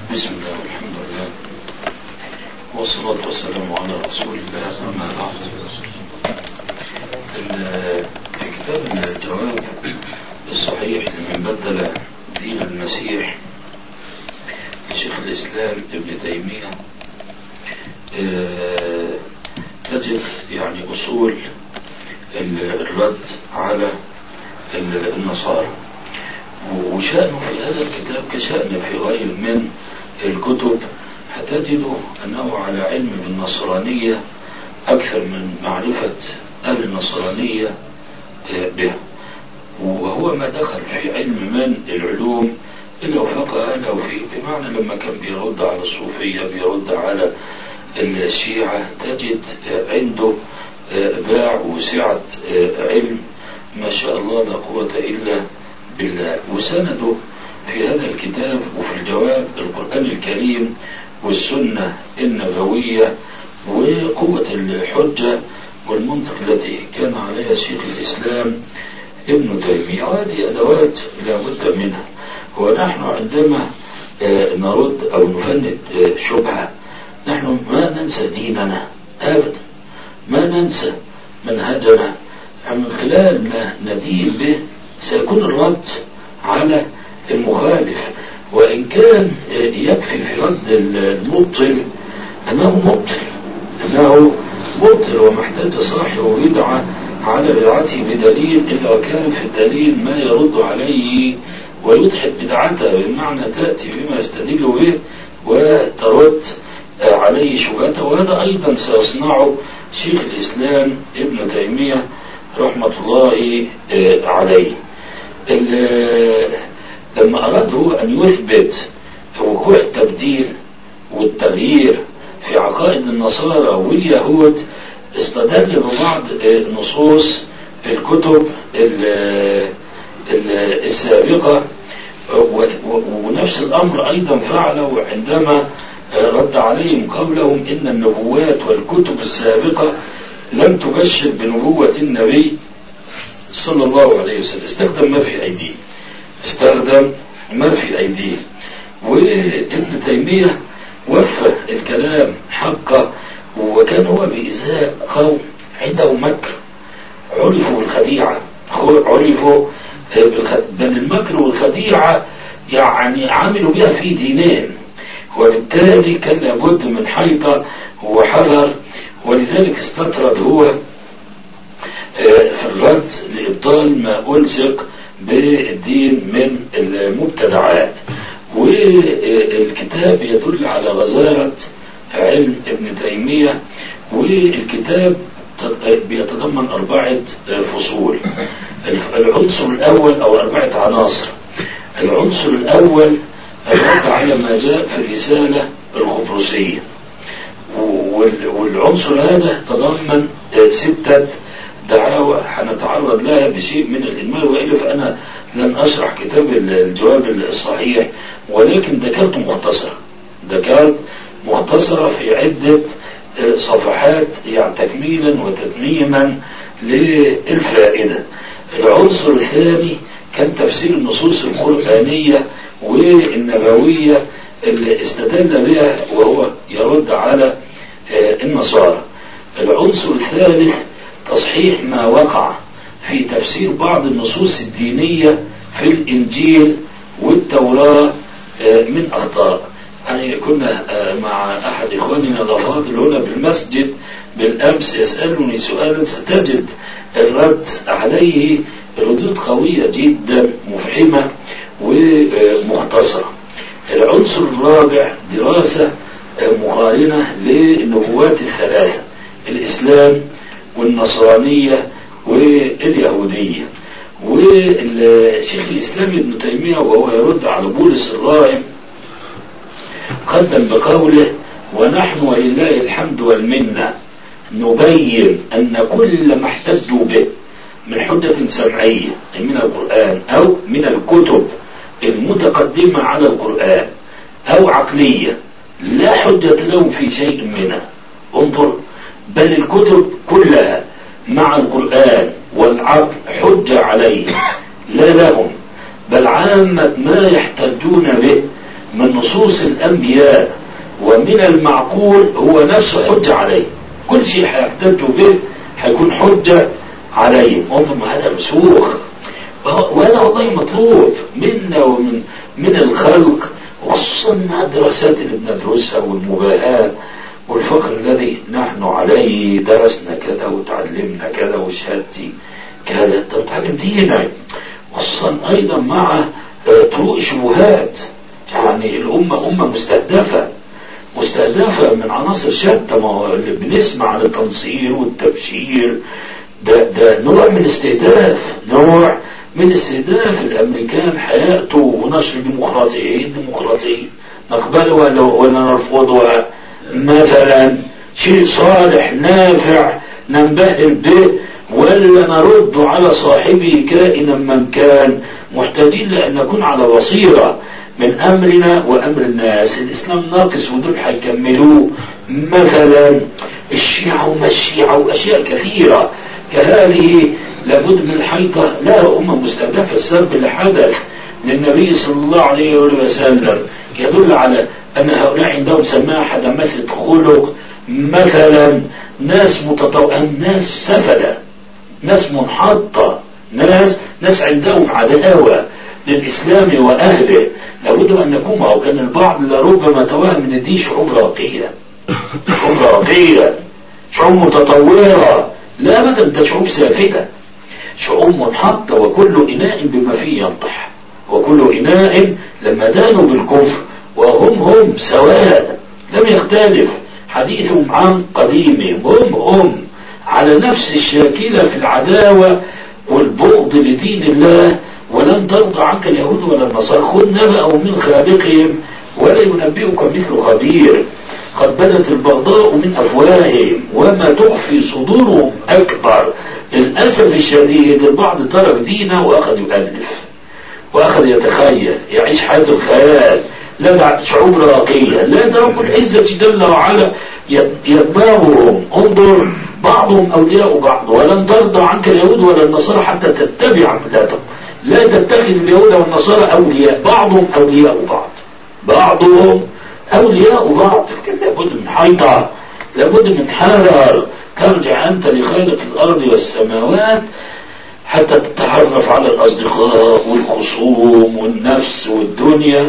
بسم الله والحمد لله والصلاة والسلام على رسول الله أما بعد في كتاب الجواب الصحيح لمن بدل دين المسيح لشيخ الإسلام ابن تيمية تجد يعني أصول الرد على النصارى وشأنه في هذا الكتاب كشأن في غير من الكتب هتجد أنه على علم بالنصرانية أكثر من معرفة أهل النصرانية به وهو ما دخل في علم من العلوم إلا وفقه أهله فيه بمعنى لما كان بيرد على الصوفية بيرد على الشيعة تجد عنده باع وسعة علم ما شاء الله لا قوة إلا بالله وسنده في هذا الكتاب وفي الجواب القرآن الكريم والسنة النبوية وقوة الحجة والمنطق التي كان عليها شيخ الإسلام ابن تيمية وهذه أدوات لا بد منها ونحن عندما نرد أو نفند شبهة نحن ما ننسى ديننا أبدا ما ننسى منهجنا من خلال ما ندين به سيكون الرد على المخالف وإن كان يكفي في رد المبطل أنه مبطل أنه مبطل ومحتاج صاحبه يدعى على بدعته بدليل إلا وكان في الدليل ما يرد عليه ويدحض بدعته بمعنى تأتي بما يستدل به وترد عليه شبهته وهذا أيضا سيصنعه شيخ الإسلام ابن تيمية رحمة الله عليه لما أراد هو أن يثبت وقوع التبديل والتغيير في عقائد النصارى واليهود استدل ببعض نصوص الكتب السابقة ونفس الأمر أيضا فعله عندما رد عليهم قولهم إن النبوات والكتب السابقة لم تبشر بنبوة النبي صلى الله عليه وسلم استخدم ما في أيديه استخدم ما في أيديه وابن تيمية وفى الكلام حقه وكان هو بإزاء قوم عنده مكر عرفوا بالخديعة عرفوا بل المكر والخديعة يعني عملوا بها في دينين وبالتالي كان لابد من حيطة وحذر ولذلك استطرد هو في الرد لإبطال ما ألصق بالدين من المبتدعات والكتاب يدل على غزارة علم ابن تيمية والكتاب بيتضمن أربعة فصول العنصر الأول أو أربعة عناصر العنصر الأول الرد على ما جاء في الرسالة الخبرسية والعنصر هذا تضمن ستة دعاوى هنتعرض لها بشيء من الإجمال وإلا فأنا لن أشرح كتاب الجواب الصحيح ولكن ذكرت مختصرة ذكرت مختصرة في عدة صفحات يعني تكميلا وتتميما للفائدة العنصر الثاني كان تفسير النصوص القرآنية والنبوية اللي استدل بها وهو يرد على النصارى العنصر الثالث تصحيح ما وقع في تفسير بعض النصوص الدينية في الإنجيل والتوراة من أخطاء يعني كنا مع أحد إخواننا الأفاضل هنا بالمسجد بالأمس يسألني سؤالا ستجد الرد عليه ردود قوية جدا مفحمة ومختصرة العنصر الرابع دراسة مقارنة للنبوات الثلاثة الإسلام والنصرانية واليهودية والشيخ الإسلام ابن تيمية وهو يرد على بولس الراهب قدم بقوله ونحن ولله الحمد والمنة نبين أن كل ما احتجوا به من حجة سمعية من القرآن أو من الكتب المتقدمة على القرآن أو عقلية لا حجة لهم في شيء منها انظر بل الكتب كلها مع القرآن والعقل حجة عليه لا لهم بل عامة ما يحتجون به من نصوص الأنبياء ومن المعقول هو نفسه حجة عليه كل شيء هيحتجوا به هيكون حجة عليه انظر هذا رسوخ وهذا والله مطلوب منا ومن من الخلق وخصوصا مع الدراسات اللي بندرسها والمباهاة والفخر الذي نحن عليه درسنا كذا وتعلمنا كذا وشهادتي كذا طب تعلم دينك خصوصا ايضا مع طرق شبهات يعني الامة امة مستهدفة مستهدفة من عناصر شتى ما هو اللي بنسمع عن التنصير والتبشير ده, ده نوع من استهداف نوع من استهداف الامريكان حياته ونشر ديمقراطية الديمقراطية نقبلها ولا, ولا نرفضها مثلا شيء صالح نافع ننبهر به ولا نرد على صاحبه كائنا من كان محتاجين لأن نكون على بصيرة من أمرنا وأمر الناس الإسلام ناقص ودول هيكملوه مثلا الشيعة وما الشيعة وأشياء كثيرة كهذه لابد من الحيطة لا أمة مستهدفة السبب اللي حدث للنبي صلى الله عليه وسلم يدل على أن هؤلاء عندهم سماحة مثل خلق مثلا ناس متطو... ناس سفلة ناس منحطة ناس ناس عندهم عداوة للإسلام وأهله لابد أن نكون معه كان البعض لربما توهم من دي شعوب راقية شعوب راقية شعوب متطورة لا أبدا ده شعوب سافلة شعوب منحطة وكل إناء بما فيه ينطح وكل إناء لما دانوا بالكفر وهم هم سواء لم يختلف حديثهم عن قديمهم هم هم على نفس الشاكلة في العداوة والبغض لدين الله ولن ترضى عنك اليهود ولا النصارى خذ نبأوا من خالقهم ولا ينبئك مثل خبير قد بدت البغضاء من أفواههم وما تخفي صدورهم أكبر للأسف الشديد البعض ترك دينه وأخذ يؤلف وأخذ يتخيل يعيش حياة الخيال لا ده شعوب راقية لا ده رب العزة جل وعلا يتباههم انظر بعضهم أولياء بعض ولن ترضى عنك اليهود ولا النصارى حتى تتبع ملتهم لا تتخذ اليهود والنصارى أولياء بعضهم أولياء بعض بعضهم أولياء بعض لابد من حيطة لابد من حذر ترجع أنت لخالق الأرض والسماوات حتى تتعرف على الأصدقاء والخصوم والنفس والدنيا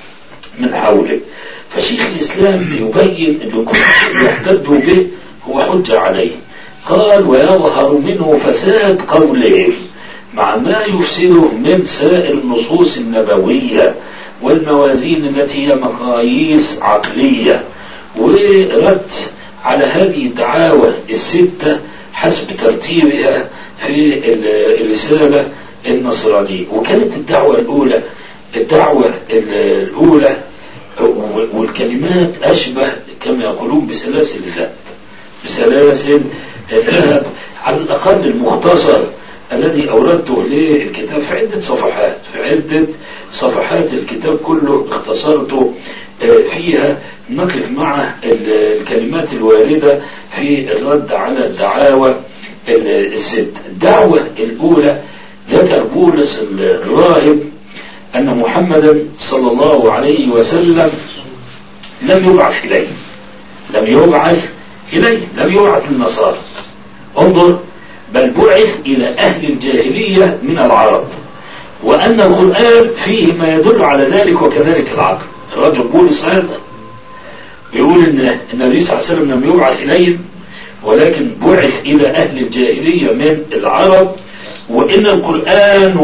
من حولك فشيخ الإسلام يبين أن كل شيء يحتج به هو حجة عليه قال ويظهر منه فساد قولهم مع ما يفسده من سائر النصوص النبوية والموازين التي هي مقاييس عقلية ورد على هذه الدعاوى الستة حسب ترتيبها في الرسالة النصرانية وكانت الدعوة الأولى الدعوة الأولى والكلمات أشبه كما يقولون بسلاسل الذهب بسلاسل الذهب على الأقل المختصر الذي أوردته للكتاب في عدة صفحات في عدة صفحات الكتاب كله اختصرته فيها نقف مع الكلمات الواردة في الرد على الدعاوى الست الدعوة الأولى ذكر بولس الراهب أن محمدا صلى الله عليه وسلم لم يبعث إليه لم يبعث إليه لم يبعث للنصارى انظر بل بعث إلى أهل الجاهلية من العرب وأن القرآن فيه ما يدل على ذلك وكذلك العقل الرجل بولس هذا يقول ان النبي صلى الله عليه وسلم لم يبعث إليهم ولكن بعث إلى أهل الجاهلية من العرب وإن القرآن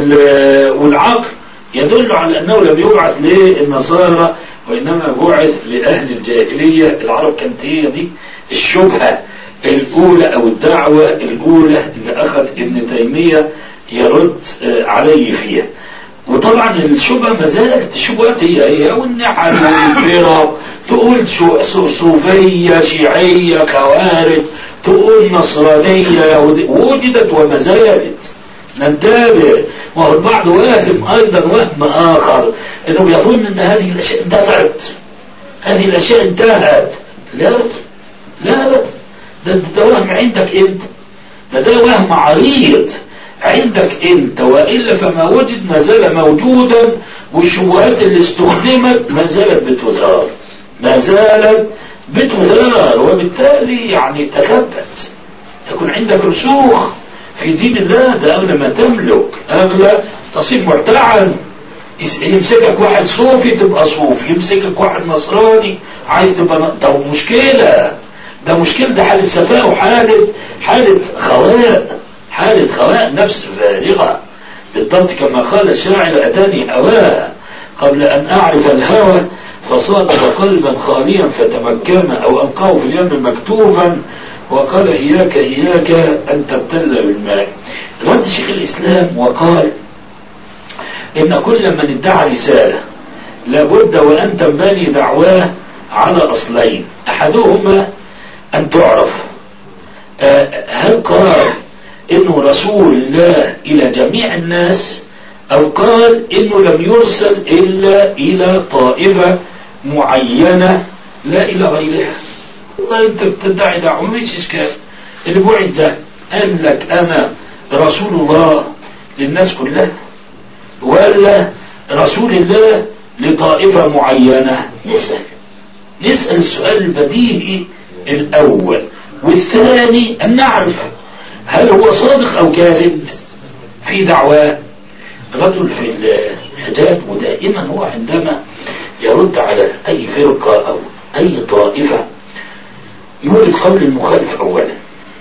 والعقل يدل على أنه لم يبعث للنصارى وإنما بعث لأهل الجاهلية العرب كانت هي دي الشبهة الأولى أو الدعوة الأولى اللي أخذ ابن تيمية يرد عليه فيها وطبعا الشبهة ما زالت الشبهات هي هي والنحل والفرق تقول صوفية شيعية خوارج تقول نصرانية وجدت وما زالت ننتبه وهو البعض واهم أيضا وهم آخر أنه يظن أن هذه الأشياء انتهت هذه الأشياء انتهت لا لا أبدا ده, ده وهم عندك أنت ده ده وهم عريض عندك أنت وإلا فما وجد ما زال موجودا والشبهات اللي استخدمت ما زالت بتدار ما زالت بتدار وبالتالي يعني تثبت تكون عندك رسوخ في دين الله ده أغلى ما تملك أغلى تصير مرتعا يمسكك واحد صوفي تبقى صوف يمسكك واحد نصراني عايز تبقى ن... ده مشكلة ده مشكلة ده حالة سفاء وحالة حالة خواء حالة خواء نفس فارغة بالضبط كما قال الشاعر أتاني هواه قبل أن أعرف الهوى فصادف قلبا خاليا فتمكن أو ألقاه في اليم مكتوبا وقال إياك إياك أن تبتل بالماء رد شيخ الإسلام وقال إن كل من ادعى رسالة لابد وأن تنبني دعواه على أصلين أحدهما أن تعرف هل قال إنه رسول الله إلى جميع الناس أو قال إنه لم يرسل إلا إلى طائفة معينة لا إلى غيرها والله أنت بتدعي دعوة مش إشكال اللي بعث ده قال لك أنا رسول الله للناس كلها ولا رسول الله لطائفة معينة نسأل نسأل السؤال البديهي الأول والثاني أن نعرف هل هو صادق أو كاذب في دعواه رجل في الحجاج ودائما هو عندما يرد على أي فرقة أو أي طائفة يورد قول المخالف أولا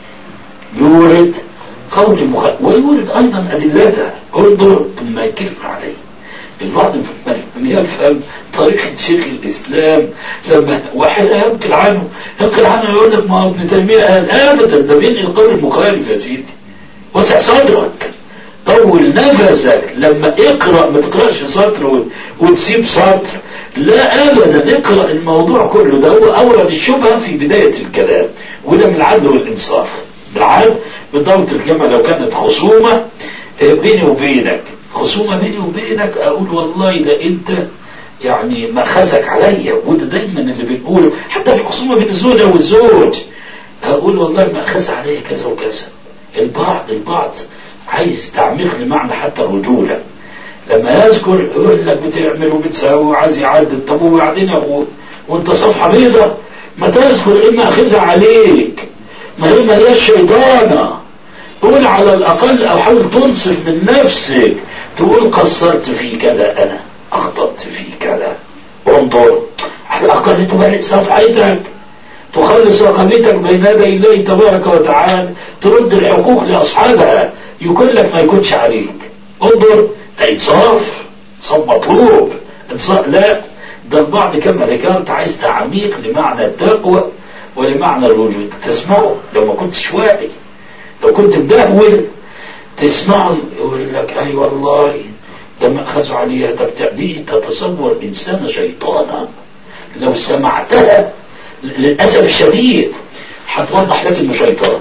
يورد قول المخالف ويورد أيضا أدلتها انظر ثم يكلم عليه البعض من يفهم طريقة شيخ الإسلام لما واحد ينقل عنه ينقل عنه يقول لك ما ابن تيمية قال أبدا ده بينقل القول المخالف يا سيدي وسع صدرك طول نفسك لما اقرأ ما تقرأش سطر وتسيب سطر لا ابدا اقرأ الموضوع كله ده هو اورد الشبهة في بداية الكلام وده من العدل والانصاف بالعدل بالضبط الكلمة لو كانت خصومة بيني وبينك خصومة بيني وبينك اقول والله ده انت يعني مأخذك عليا وده دايما اللي بنقوله حتى في خصومة بين الزوجة والزوج اقول والله مأخذ عليا كذا وكذا البعض البعض عايز تعميق لمعنى حتى الرجولة لما يذكر يقول لك بتعمل وبتساوي وعايز يعدل طب وبعدين يا اخوه وانت صفحة بيضة ما تذكر اما اخذها عليك ما هي ما هي الشيطانة قول على الاقل او حاول تنصف من نفسك تقول قصرت في كذا انا اخطأت في كذا انظر على الاقل تبرئ صفحتك تخلص رقبتك بين يدي الله تبارك وتعالى ترد الحقوق لاصحابها يكون لك ما يكونش عليك انظر ده انصاف انصاف مطلوب انصاف لا ده البعض كما ذكرت عايز تعميق لمعنى التقوى ولمعنى الوجود تسمعه لو ما كنتش واعي لو كنت مدهول تسمعه يقول لك اي والله ده مأخذ عليها ده دي تتصور انسانة شيطانة لو سمعتها للأسف الشديد هتوضح لك انه شيطان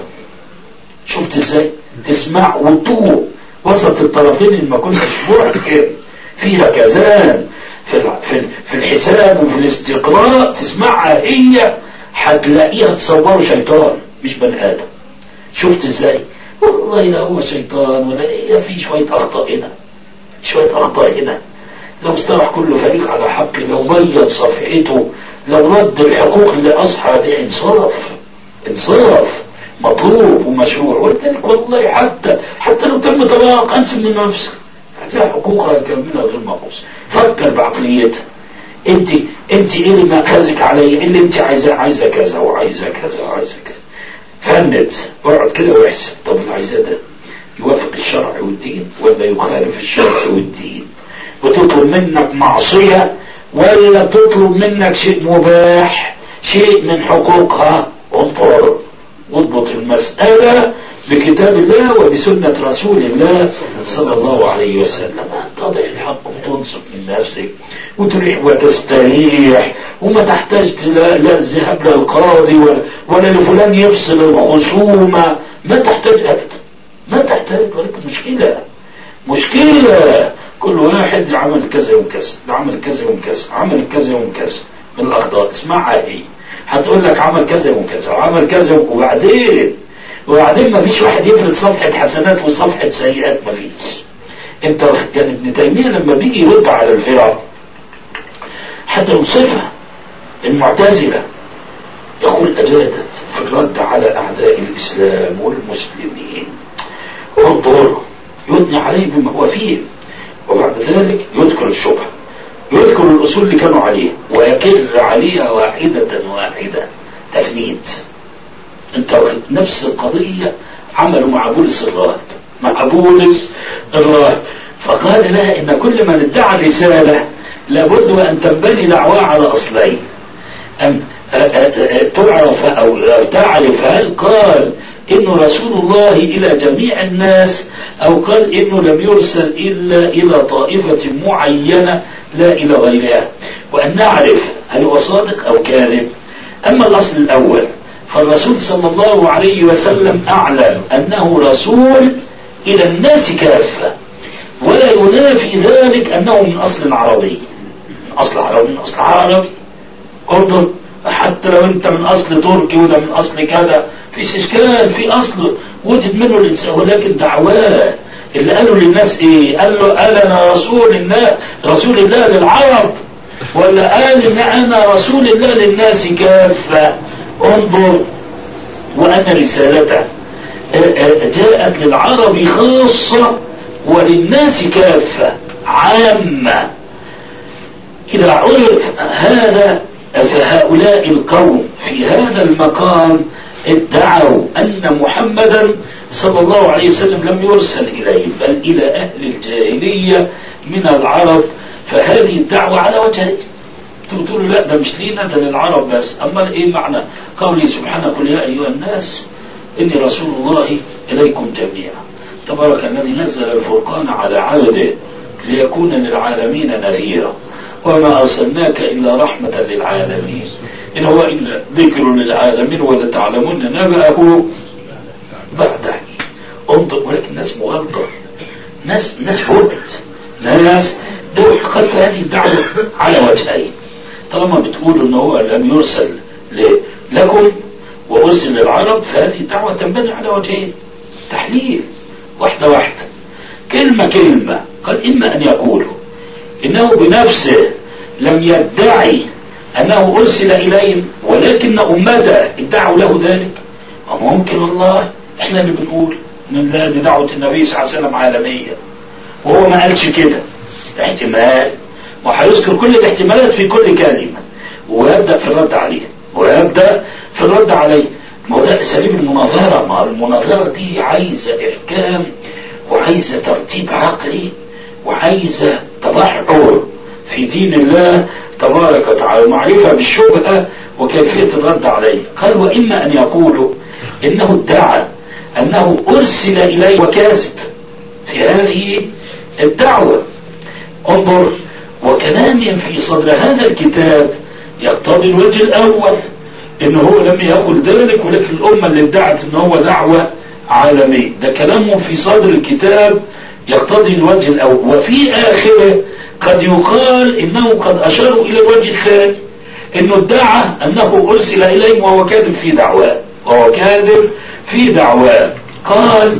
شفت ازاي تسمع وتوه وسط الطرفين اللي ما كنتش مركب في ركزان في في في الحساب وفي الاستقراء تسمعها هي هتلاقيها تصوره شيطان مش بني ادم شفت ازاي والله لا هو شيطان ولا هي في شويه اخطاء هنا شويه اخطاء هنا لو استرح كل فريق على حق لو بيض صفحته لو رد الحقوق لاصحابه انصاف انصاف مطلوب ومشروع ولذلك والله حتى حتى لو تم طلاق انسب من نفسك هتلاقي حقوقها كامله غير مقص فكر بعقليتها انت انت ايه اللي مأخذك عليا اللي انت عايزاه عايزه كذا وعايزه كذا وعايزه كذا فند اقعد كده واحسب طب اللي عايزاه ده يوافق الشرع والدين ولا يخالف الشرع والدين وتطلب منك معصيه ولا تطلب منك شيء مباح شيء من حقوقها انظر واضبط المسألة بكتاب الله وبسنة رسول الله صلى الله عليه وسلم تضع الحق وتنصف من نفسك وتريح وتستريح وما تحتاج لا الذهاب للقاضي ولا, ولا لفلان يفصل الخصومة ما تحتاج أبدا ما تحتاج ولكن مشكلة مشكلة كل واحد عمل كذا يوم كذا عمل كذا يوم كذا عمل كذا يوم كذا من الأخطاء اسمعها ايه هتقول لك عمل كذا وكذا وعمل كذا وبعدين وبعدين ما فيش واحد يفرد صفحة حسنات وصفحة سيئات ما فيش انت كان ابن تيمية لما بيجي يرد على الفرق حتى يوصفها المعتزلة يقول أجادت في الرد على أعداء الإسلام والمسلمين وانظر يثني عليه بما هو فيه وبعد ذلك يذكر الشبهة يذكر الأصول اللي كانوا عليه ويكر عليها واحدة واحدة تفنيد انت واخد نفس القضية عملوا مع بولس الراهب مع بولس الراهب فقال لها ان كل من ادعى رسالة لابد وان تنبني دعواه على اصلين أن تعرف او تعرف هل قال انه رسول الله الى جميع الناس او قال انه لم يرسل الا الى طائفة معينة لا الى غيرها وان نعرف هل هو صادق او كاذب اما الاصل الاول فالرسول صلى الله عليه وسلم اعلن انه رسول الى الناس كافة ولا ينافي ذلك انه من اصل عربي من اصل عربي من اصل عربي اردن حتى لو انت من اصل تركي وده من اصل كذا فيش اشكال في اصل وجد منه الانسان ولكن دعواه اللي قالوا للناس ايه قال له قال انا رسول الله رسول الله للعرب ولا قال ان انا رسول الله للناس كافة انظر وان رسالته جاءت للعرب خاصة وللناس كافة عامة إذا عرف هذا فهؤلاء القوم في هذا المقام ادعوا أن محمدا صلى الله عليه وسلم لم يرسل إليهم بل إلى أهل الجاهلية من العرب فهذه الدعوة على وجهين تقولوا لا ده مش لينا ده للعرب بس أما إيه معنى قوله سبحانه قل يا أيها الناس إني رسول الله إليكم جميعا تبارك الذي نزل الفرقان على عبده ليكون للعالمين نذيرا وما أرسلناك إلا رحمة للعالمين إن هو إلا ذكر للعالمين ولا تعلمون نبأه بعد حين انظر ولكن ناس مغلطة ناس ناس فوت ناس دول خلف هذه الدعوة على وجهين طالما بتقول ان هو لم يرسل لكم وارسل للعرب فهذه الدعوة تنبني على وجهين تحليل واحدة واحدة كلمة كلمة قال إما أن يقولوا إنه بنفسه لم يدعي أنه أرسل إليهم ولكن أمته ادعوا له ذلك وممكن والله إحنا اللي بنقول إن لا دي دعوة النبي صلى الله عليه وسلم عالمية وهو ما قالش كده احتمال وهيذكر كل الاحتمالات في كل كلمة ويبدأ في الرد عليه ويبدأ في الرد عليه ما هو ده اساليب المناظرة ما المناظرة دي عايزة احكام وعايزة ترتيب عقلي وعايزة تبحر في دين الله تبارك وتعالى معرفة بالشبهة وكيفية الرد عليه قال وإما أن يقولوا إنه ادعى أنه أرسل إليه وكاذب في هذه الدعوة انظر وكلام في صدر هذا الكتاب يقتضي الوجه الأول إن هو لم يقل ذلك ولكن الأمة اللي ادعت إن هو دعوة عالمية ده كلامهم في صدر الكتاب يقتضي الوجه الأول وفي آخره قد يقال إنه قد أشاروا إلى الوجه الثاني إنه ادعى أنه أرسل إليهم وهو كاذب في دعواه وهو كاذب في دعواه قال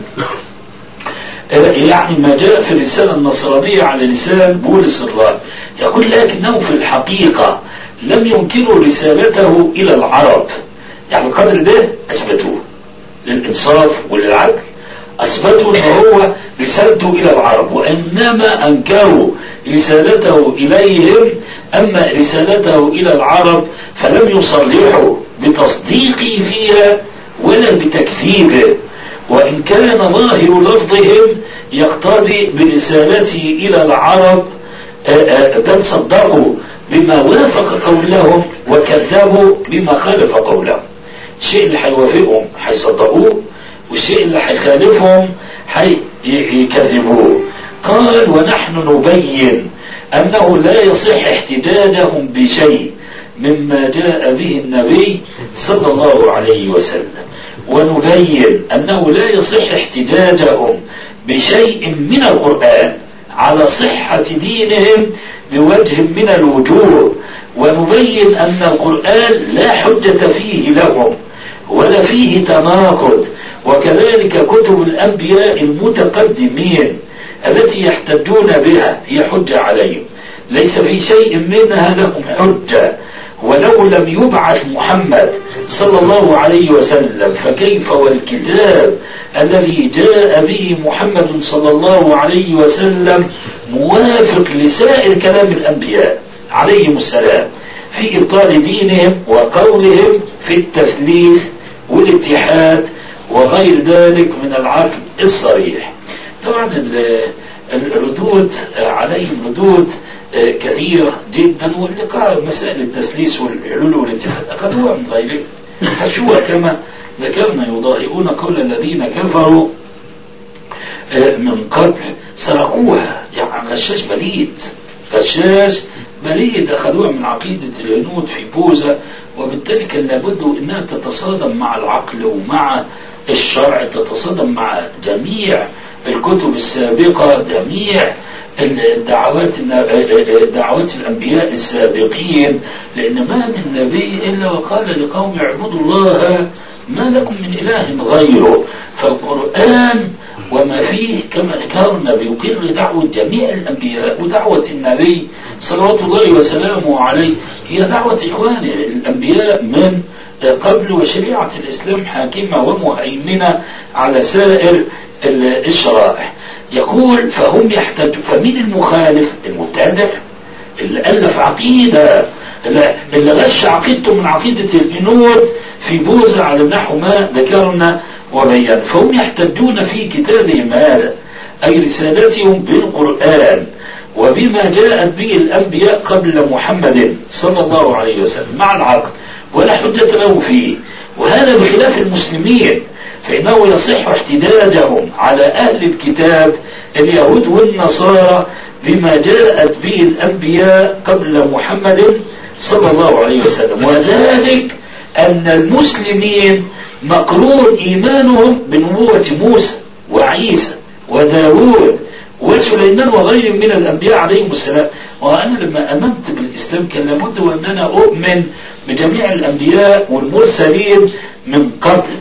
يعني ما جاء في الرسالة النصرانية على لسان بولس الراهب يقول لكنه في الحقيقة لم ينكروا رسالته إلى العرب يعني القدر ده أثبتوه للإنصاف وللعدل أثبتوا أن هو رسالته إلى العرب وإنما أنكروا رسالته إليهم أما رسالته إلى العرب فلم يصرحوا بتصديقه فيها ولا بتكذيبه وإن كان ظاهر لفظهم يقتضي برسالته إلى العرب بل صدقوا بما وافق قولهم وكذبوا بما خالف قولهم الشيء اللي هيوافقهم هيصدقوه والشيء اللي هيخالفهم هيكذبوه قال ونحن نبين أنه لا يصح احتجاجهم بشيء مما جاء به النبي صلى الله عليه وسلم ونبين أنه لا يصح احتجاجهم بشيء من القرآن على صحة دينهم بوجه من الوجوه ونبين أن القرآن لا حجة فيه لهم ولا فيه تناقض وكذلك كتب الأنبياء المتقدمين التي يحتجون بها هي حجة عليهم ليس في شيء منها لهم حجة ولو لم يبعث محمد صلى الله عليه وسلم فكيف والكتاب الذي جاء به محمد صلى الله عليه وسلم موافق لسائر كلام الأنبياء عليهم السلام في إبطال دينهم وقولهم في التثليث والاتحاد وغير ذلك من العقل الصريح طبعا الردود عليهم ردود كثيرة جدا واللقاء مسائل التسليس والحلول والاتحاد أخذوها من غيرهم حشوها كما ذكرنا يضاهئون قول الذين كفروا من قبل سرقوها يعني غشاش بليد غشاش بليد أخذوها من عقيدة الهنود في بوزة وبالتالي كان لابد أنها تتصادم مع العقل ومع الشرع تتصادم مع جميع الكتب السابقة جميع الدعوات دعوات الأنبياء السابقين لأن ما من نبي إلا وقال لقوم اعبدوا الله ما لكم من إله غيره فالقرآن وما فيه كما ذكرنا بيقر دعوة جميع الأنبياء ودعوة النبي صلوات الله وسلامه عليه هي دعوة إخوانه الأنبياء من قبل وشريعة الإسلام حاكمة ومهيمنة على سائر الشرائع يقول فهم يحتاج فمين المخالف المبتدع اللي ألف عقيدة اللي غش عقيدته من عقيدة الهنود في بوزة على نحو ما ذكرنا وبينا فهم يحتجون في كتابهم هذا أي رسالتهم بالقرآن وبما جاءت به الأنبياء قبل محمد صلى الله عليه وسلم مع العقل ولا حجة له فيه وهذا بخلاف المسلمين فإنه يصح احتجاجهم على أهل الكتاب اليهود والنصارى بما جاءت به الأنبياء قبل محمد صلى الله عليه وسلم وذلك أن المسلمين مقرون إيمانهم بنبوة موسى وعيسى وداود وسليمان وغيرهم من الأنبياء عليهم السلام وأنا لما أمنت بالإسلام كان لابد وأن أنا أؤمن بجميع الأنبياء والمرسلين من قبل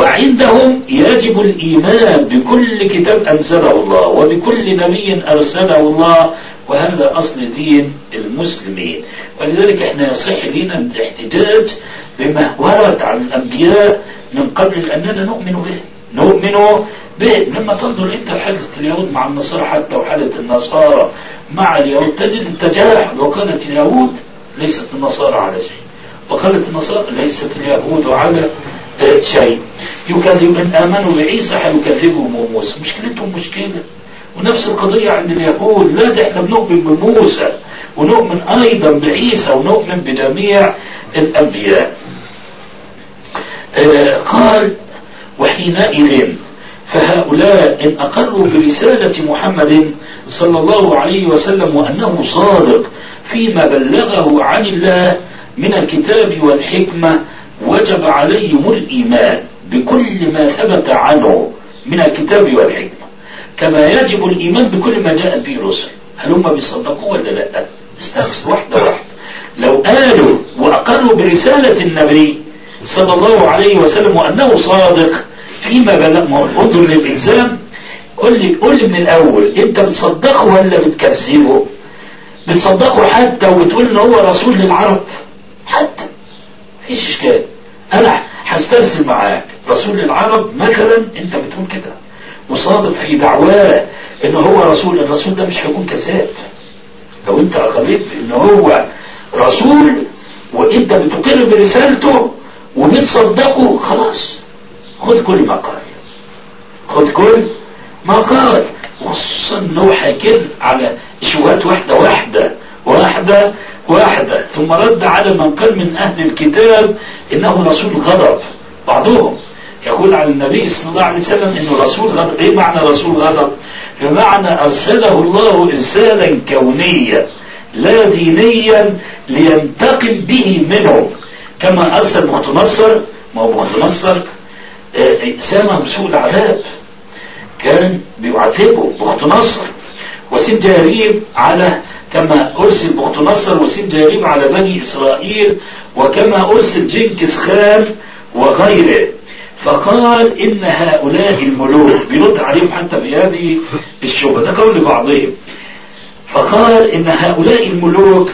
وعندهم يجب الإيمان بكل كتاب أنزله الله وبكل نبي أرسله الله وهذا أصل دين المسلمين ولذلك احنا يصح لنا الاحتجاج بما ورد عن الأنبياء من قبل لأننا نؤمن به نؤمن به لما تنظر انت حالة اليهود مع النصارى حتى وحالة النصارى مع اليهود تجد التجاحل وقالت اليهود ليست النصارى على شيء وقالت النصارى ليست اليهود على شيء يكذب من آمنوا بعيسى حيكذبهم موسى مشكلتهم مشكلة ونفس القضية عند اليهود لا ده احنا بنؤمن بموسى ونؤمن أيضا بعيسى ونؤمن بجميع الأنبياء آه قال وحينئذ فهؤلاء إن أقروا برسالة محمد صلى الله عليه وسلم وأنه صادق فيما بلغه عن الله من الكتاب والحكمة وجب عليهم الإيمان بكل ما ثبت عنه من الكتاب والحكمة كما يجب الإيمان بكل ما جاءت به الرسل هل هم بيصدقوا ولا لا استغفر واحدة واحدة لو قالوا وأقروا برسالة النبي صلى الله عليه وسلم وأنه صادق فيما بلغ انظر للإنسان قل لي قل لي من الأول أنت بتصدقه ولا بتكذبه بتصدقه حتى وتقول إن هو رسول للعرب حتى فيش إشكال أنا هسترسل معاك رسول للعرب مثلا أنت بتقول كده وصادق في دعواه إن هو رسول الرسول ده مش هيكون كذاب لو أنت أقريت إن هو رسول وأنت بتقر برسالته وبتصدقه خلاص خذ كل ما قال خذ كل ما قال وخصوصا انه حكر على شبهات واحدة واحدة واحدة واحدة ثم رد على من قال من أهل الكتاب إنه رسول غضب بعضهم يقول على النبي صلى الله عليه وسلم إنه رسول غضب إيه معنى رسول غضب بمعنى أرسله الله إرسالا كونيا لا دينيا لينتقم به منهم كما أرسل بخت نصر ما هو بخت نصر سامة مسوء العذاب كان بيعذبه بخت نصر وسيد جاريب على كما أرسل بخت نصر وسيد جاريب على بني إسرائيل وكما أرسل جنكس خان وغيره فقال إن هؤلاء الملوك بيرد عليهم حتى في هذه الشبهة ده قول بعضهم فقال إن هؤلاء الملوك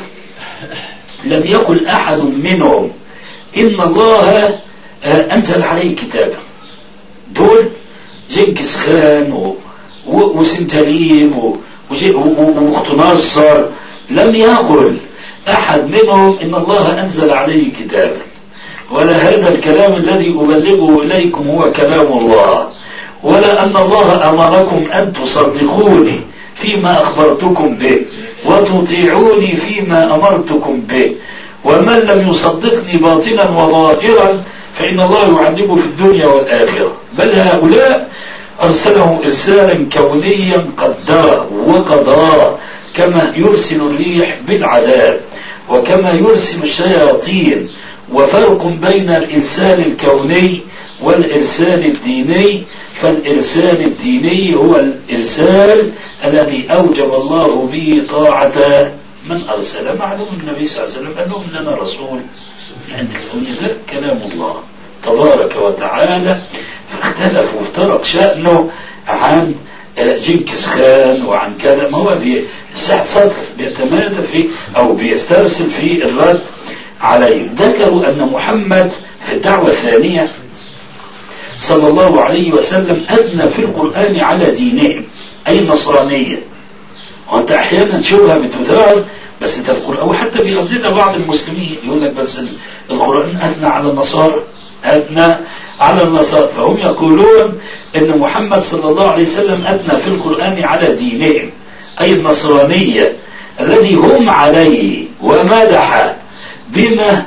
لم يقل أحد منهم إن الله أنزل عليه كتابا دول جنكس خان وسنتاليب وأخت نصر لم يقل أحد منهم إن الله أنزل عليه كتابا ولا هذا الكلام الذي أبلغه إليكم هو كلام الله ولا أن الله أمركم أن تصدقوني فيما أخبرتكم به وتطيعوني فيما أمرتكم به ومن لم يصدقني باطنا وظاهرا فإن الله يعذبه في الدنيا والآخرة بل هؤلاء أرسلهم إرسالا كونيا قدر وقضى كما يرسل الريح بالعذاب وكما يرسل الشياطين وفرق بين الإرسال الكوني والإرسال الديني فالإرسال الديني هو الإرسال الذي أوجب الله به طاعة من أرسل معلوم النبي صلى الله عليه وسلم أنه لنا رسول عند ذلك كلام الله تبارك وتعالى فاختلفوا افترق شأنه عن جنكس خان وعن كذا ما هو ساعة صدر بيتمادى في أو بيسترسل في الرد عليهم ذكروا أن محمد في الدعوة الثانية صلى الله عليه وسلم أدنى في القرآن على دينهم أي النصرانية وأنت أحيانا تشوفها بتثار بس ده القرآن أو حتى بيرددها بعض المسلمين يقول لك بس القرآن أدنى على النصارى أدنى على النصارى فهم يقولون أن محمد صلى الله عليه وسلم أدنى في القرآن على دينهم أي النصرانية الذي هم عليه ومدح بما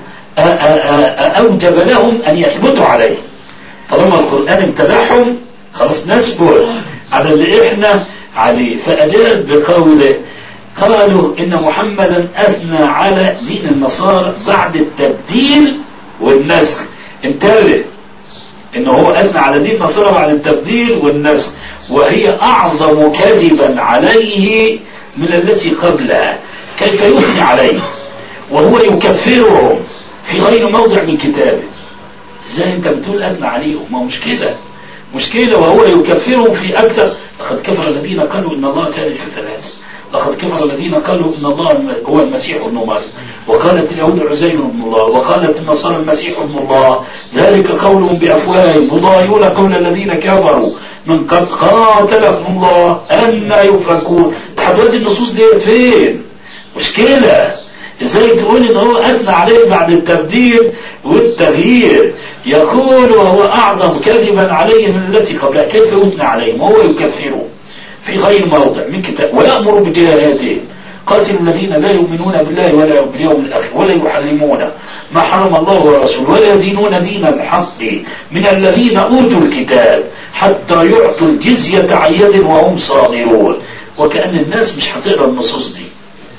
أوجب لهم أن يثبتوا عليه طالما القرآن امتدحهم خلاص نثبت على اللي احنا عليه فأجاب بقوله قالوا إن محمدا أثنى على دين النصارى بعد التبديل والنسخ انتبه إنه هو أثنى على دين النصارى بعد التبديل والنسخ وهي أعظم كذبا عليه من التي قبلها كيف يثني عليه وهو يكفرهم في غير موضع من كتابه ازاي انت بتقول أثنى عليهم ما مشكلة مشكلة وهو يكفرهم في أكثر لقد كفر الذين قالوا إن الله ثالث ثلاثة لقد كفر الذين قالوا إن الله هو المسيح ابن مريم وقالت اليهود عزير ابن الله وقالت النصارى المسيح ابن الله ذلك قولهم بأفواههم يضاهئون قول الذين كفروا من قد قاتلهم الله أن يفكون تحدد النصوص دي فين مشكلة ازاي تقول ان هو اثنى عليه بعد التبديل والتغيير يقول وهو اعظم كذبا عليه من التي قبلها كيف يثنى عليهم وهو يكفره في غير موضع من كتاب ويأمر بجهادهم قاتلوا الذين لا يؤمنون بالله ولا باليوم الآخر ولا يحرمون ما حرم الله ورسوله ولا يدينون دين الحق من الذين أوتوا الكتاب حتى يعطوا الجزية عن يد وهم صاغرون وكأن الناس مش هتقرا النصوص دي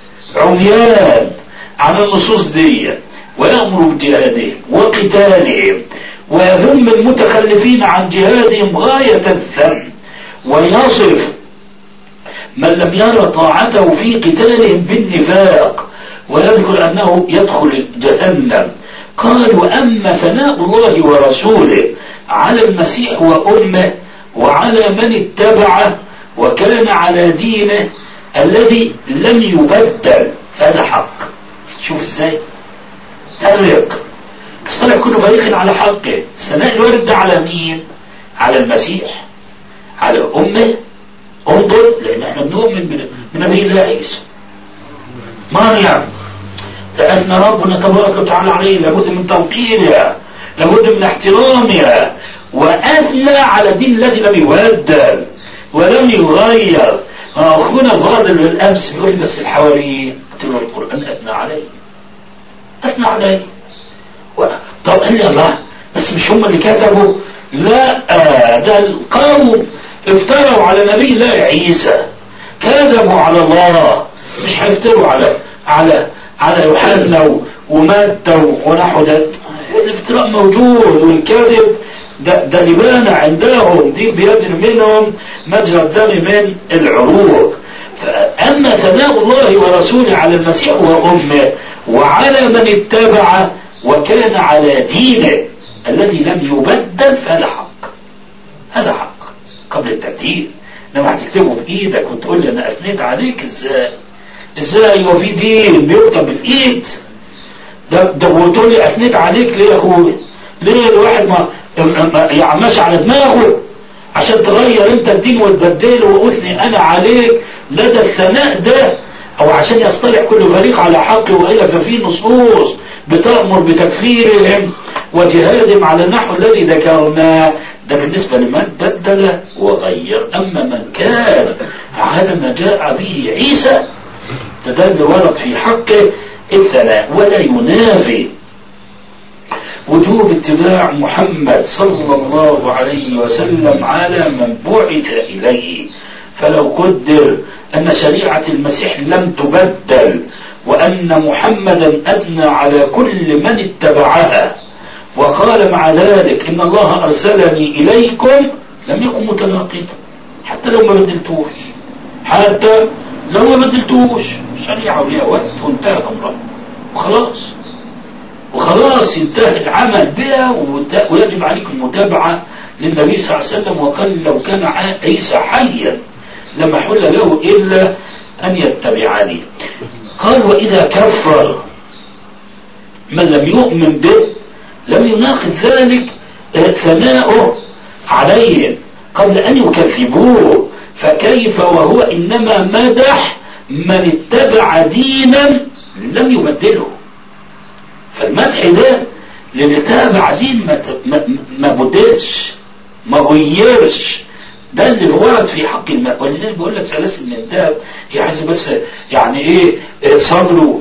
عميان عن النصوص دي ويأمر بجهادهم وقتالهم ويذم المتخلفين عن جهادهم غاية الذم ويصف من لم يرى طاعته في قتالهم بالنفاق ويذكر أنه يدخل جهنم قال وأما ثناء الله ورسوله على المسيح وأمه وعلى من اتبعه وكان على دينه الذي لم يبدل هذا حق شوف ازاي تفرق الصالح كل فريق على حقه ثناء الوارد ده على مين على المسيح على أمه انظر لأن احنا بنؤمن بنبي الله عيسى مريم لأن ربنا تبارك وتعالى عليه لابد من توقيرها لابد من احترامها وأثنى على الدين الذي لم يبدل ولم يغير أخونا الفاضل بالأمس بيقول لي بس الحواريين قلت له القرآن أثنى عليه أثنى عليه و... طب قال لي الله بس مش هم اللي كتبوا لا ده القوم افتروا على نبي الله عيسى كذبوا على الله مش هيفتروا على على على يوحنا ومتى ونحو ده الافتراء موجود والكذب ده, ده لبانة عندهم دي بيجري منهم مجرى الدم من العروق فأما ثناء الله ورسوله على المسيح وأمه وعلى من اتبع وكان على دينه الذي لم يبدل فهذا حق هذا حق قبل التبديل انما هتكتبه بايدك وتقول لي انا اثنيت عليك ازاي ازاي هو في دين بيكتب بالايد ده ده وتقول لي اثنيت عليك ليه يا اخويا ليه الواحد ما يعني ماشي على دماغه عشان تغير انت الدين وتبدله واثني انا عليك لدى الثناء ده او عشان يصطلح كل فريق على حق والا ففي نصوص بتأمر بتكفيرهم وجهادهم على النحو الذي ذكرناه ده بالنسبة لمن بدل وغير أما من كان على ما جاء به عيسى ده اللي ورد في حقه الثناء ولا ينافي وجوب اتباع محمد صلى الله عليه وسلم على من بعث إليه فلو قدر أن شريعة المسيح لم تبدل وأن محمدا أدنى على كل من اتبعها وقال مع ذلك إن الله أرسلني إليكم لم يكن متناقضا حتى لو ما بدلتوش حتى لو ما بدلتوش شريعة وليها وقت وانتهى أمرها وخلاص وخلاص انتهى العمل بها ويجب عليكم المتابعة للنبي صلى الله عليه وسلم وقال لو كان عيسى حيا لما حل له إلا أن يتبعني قال وإذا كفر من لم يؤمن به لم يناقض ذلك ثناؤه عليهم قبل أن يكذبوه فكيف وهو إنما مدح من اتبع دينا لم يبدله فالمدح ده للي تابع دين ما, ما, ما بدلش ما غيرش ده اللي ورد في حق الماء ولذلك بيقول لك سلاسل من الذهب هي عايزه بس يعني ايه صدر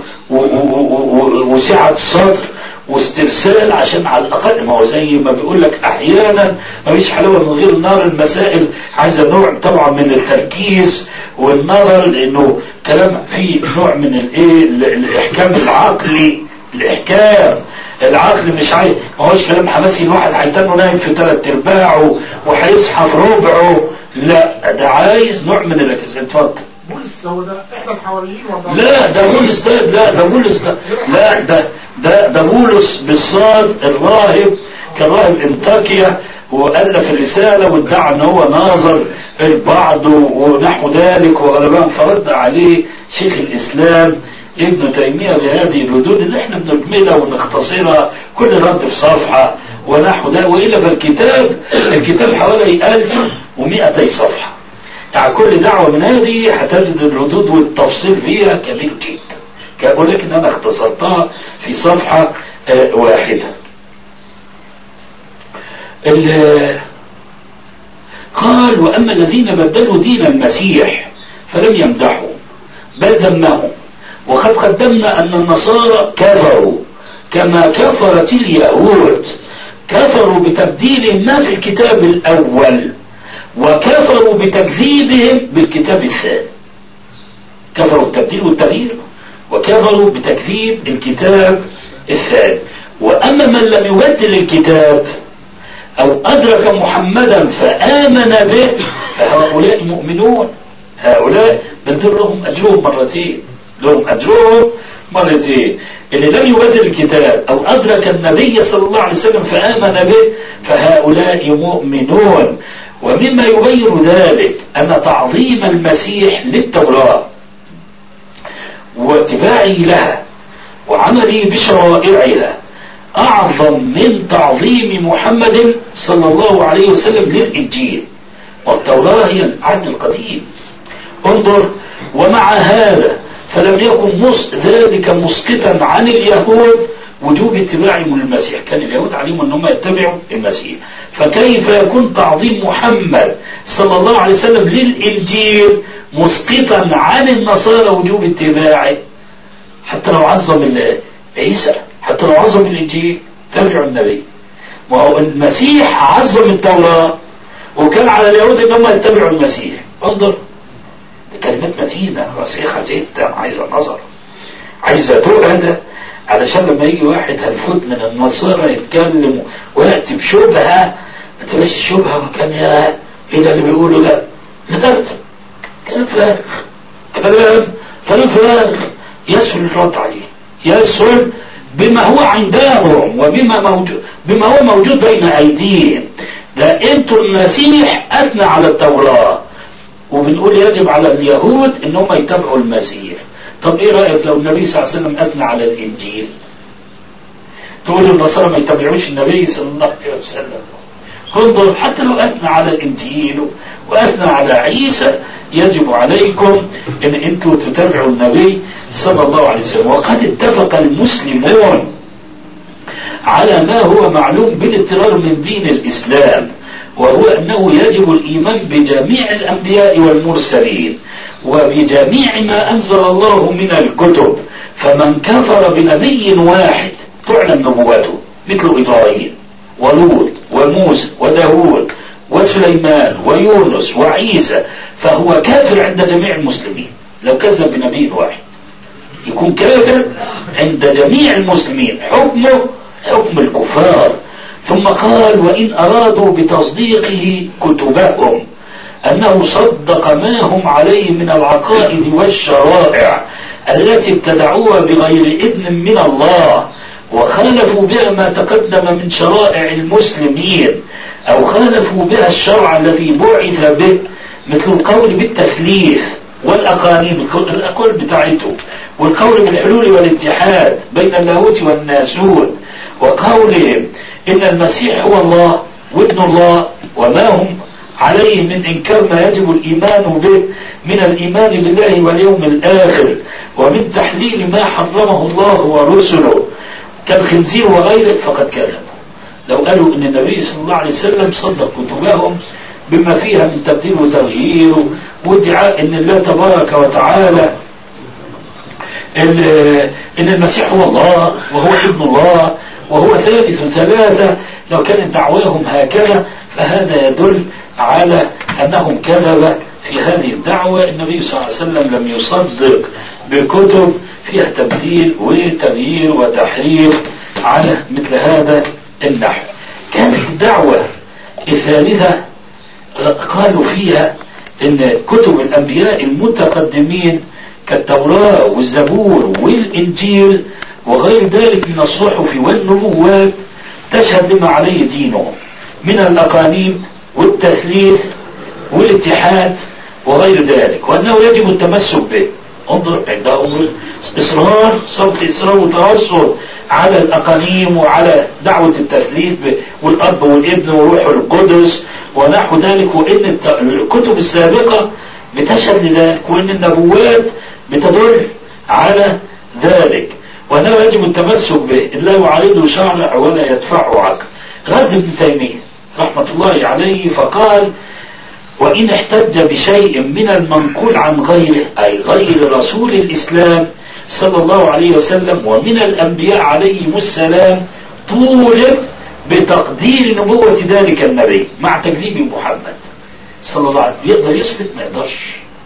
وسعه الصدر واسترسال عشان على الاقل ما هو زي ما بيقول لك احيانا ما فيش حلاوه من غير نار المسائل عايزه نوع طبعا من التركيز والنظر لانه كلام فيه نوع من الايه الاحكام العقلي الاحكام العقل مش عايز ما هوش كلام حماسي الواحد هيتنه نايم في ثلاث ارباعه وهيصحى في ربعه لا ده عايز نوع من الركز اتفضل بولس هو ده احدى الحواريين ولا لا ده بولس ده لا ده بولس ده لا ده ده ده بولس بالصاد الراهب كان راهب انطاكيا وألف الرسالة وادعى ان هو ناظر البعض ونحو ذلك وغالبا فرد عليه شيخ الاسلام ابن تيمية بهذه الردود اللي احنا بنكملها ونختصرها كل رد في صفحة ونحو ذلك وإلا فالكتاب الكتاب حوالي 1200 صفحة يعني كل دعوة من هذه هتجد الردود والتفصيل فيها كبير جدا ولكن أنا اختصرتها في صفحة واحدة قال وأما الذين بدلوا دين المسيح فلم يمدحوا بل ذمهم وقد قدمنا أن النصارى كفروا كما كفرت اليهود كفروا بتبديل ما في الكتاب الأول وكفروا بتكذيبهم بالكتاب الثاني كفروا التبديل والتغيير وكفروا بتكذيب الكتاب الثاني وأما من لم يبدل الكتاب أو أدرك محمدا فآمن به فهؤلاء مؤمنون هؤلاء بدل لهم أجرهم مرتين لهم أجرهم مرتين اللي لم يبدل الكتاب أو أدرك النبي صلى الله عليه وسلم فآمن به فهؤلاء مؤمنون ومما يبين ذلك أن تعظيم المسيح للتوراة واتباعه لها وعمله بشرائعها أعظم من تعظيم محمد صلى الله عليه وسلم للإنجيل والتوراة هي العهد القديم انظر ومع هذا فلم يكن مس ذلك مسقطا عن اليهود وجوب اتباعهم للمسيح كان اليهود عليهم ان هم يتبعوا المسيح فكيف يكون تعظيم محمد صلى الله عليه وسلم للإنجيل مسقطا عن النصارى وجوب اتباعه حتى لو عظم عيسى حتى لو عظم الإنجيل تبعوا النبي وهو المسيح عظم التوراة وكان على اليهود ان هم يتبعوا المسيح انظر كلمات متينة راسخة جدا عايزة نظر عايزة تؤهد علشان لما يجي واحد هلفوت من النصارى يتكلم ويأتي بشبهة ما تبقاش الشبهة وكان يا ايه ده اللي بيقوله ده لا كلام فارغ كلام كلام فارغ يسهل الرد عليه يسهل بما هو عندهم وبما موجود بما هو موجود بين ايديهم ده انتوا المسيح اثنى على التوراة وبنقول يجب على اليهود ان هم يتبعوا المسيح طب ايه رأيك لو النبي صلى الله عليه وسلم اثنى على الانجيل تقول النصارى ما يتبعوش النبي صلى الله عليه وسلم انظر حتى لو اثنى على الانجيل واثنى على عيسى يجب عليكم ان انتم تتبعوا النبي صلى الله عليه وسلم وقد اتفق المسلمون على ما هو معلوم بالاضطرار من دين الاسلام وهو انه يجب الايمان بجميع الانبياء والمرسلين وبجميع ما انزل الله من الكتب فمن كفر بنبي واحد تعلم نبوته مثل ابراهيم ولوط وموسى وداود وسليمان ويونس وعيسى فهو كافر عند جميع المسلمين لو كذب بنبي واحد يكون كافر عند جميع المسلمين حكمه حكم الكفار ثم قال وإن أرادوا بتصديقه كتبهم أنه صدق ما هم عليه من العقائد والشرائع التي ابتدعوها بغير إذن من الله وخالفوا بها ما تقدم من شرائع المسلمين أو خالفوا بها الشرع الذي بعث به مثل القول بالتثليث والأقانيم الأقوال بتاعته والقول بالحلول والاتحاد بين اللاهوت والناسوت وقولهم إن المسيح هو الله وابن الله وما هم عليه من إنكار ما يجب الإيمان به من الإيمان بالله واليوم الآخر ومن تحليل ما حرمه الله ورسله كالخنزير وغيره فقد كذبوا لو قالوا ان النبي صلى الله عليه وسلم صدق كتبهم بما فيها من تبديل وتغيير وادعاء ان الله تبارك وتعالى ان المسيح هو الله وهو ابن الله وهو ثالث ثلاثة لو كانت دعواهم هكذا فهذا يدل على انهم كذب في هذه الدعوة النبي صلى الله عليه وسلم لم يصدق بكتب فيها تبديل وتغيير وتحريف على مثل هذا النحو كانت الدعوة الثالثة قالوا فيها ان كتب الانبياء المتقدمين كالتوراة والزبور والانجيل وغير ذلك من الصحف والنبوات تشهد لما عليه دينهم من الاقانيم والتثليث والاتحاد وغير ذلك وانه يجب التمسك به انظر عندهم اصرار صوت اصرار وتوسل على الاقانيم وعلى دعوة التثليث والاب والابن وروح القدس ونحو ذلك وان الكتب السابقة بتشهد لذلك وان النبوات بتدل على ذلك وانه يجب التمسك به لا يعارضه شرع ولا يدفعه عقل رد ابن تيمية رحمة الله عليه فقال وإن احتج بشيء من المنقول عن غيره أي غير رسول الإسلام صلى الله عليه وسلم ومن الأنبياء عليهم السلام طولب بتقدير نبوة ذلك النبي مع تكذيب محمد صلى الله عليه وسلم يقدر يثبت ما يقدرش